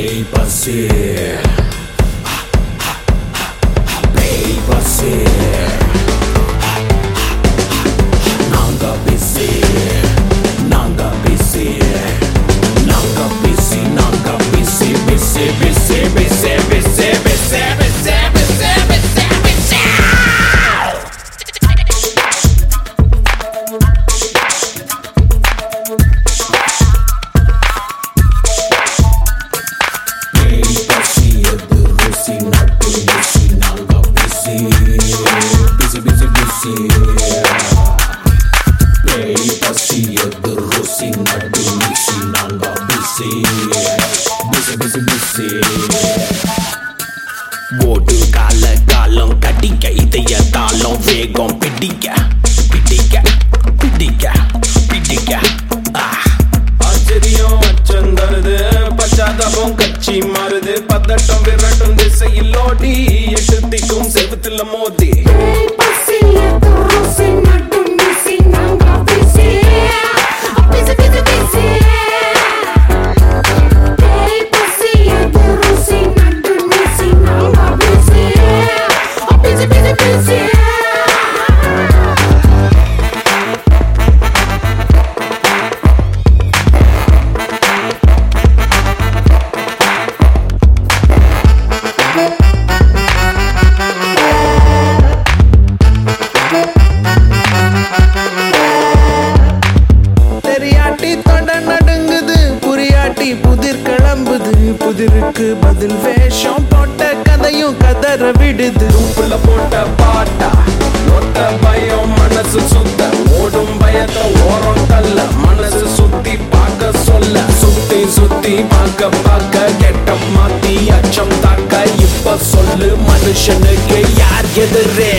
Papacy. Papacy. நாங்க busy. நாங்க busy. நாங்க busy. நாங்க busy. Busy, busy, busy, busy, busy, busy, busy, busy, busy. Papacy, எது ருசி நட்டு ருசி நாங்க busy. Busy, busy, busy. பேய் பசியது ருசி நடு மிசி நாங்க பிசி பிசி பிசி பிசி ஓடு கால காலம் கடிக்க இதய தாளம் வேகம் பிடிக்க பிடிக்க பிடிக்க பிடிக்க ஆ ஆச்சரியம் அச்சம் தருது பச்சாதாபம் கட்சி மாறுது பதட்டம் விரட்டும் திசையில் ஓடி எட்டு திக்கும் செவத்துல மோதி தெரியாட்டி தொட நடுங்குது புரியாட்டி புதிர் கிளம்புது புதிருக்கு பதில் வேஷம் போட்ட கதையும் கதற விடுது உப்புல போட்ட பாட்டா நொட்ட பயம் மனசு சுத்த ஓடும் பயத்தை ஓரம் தள்ள மனசு சுத்தி பார்க்க சொல்ல சுத்தி சுத்தி பார்க்க பார்க்க கெட்ட மாத்தி அச்சம் தாக்க இப்ப சொல்லு மனுஷனுக்கு யார் எதிரே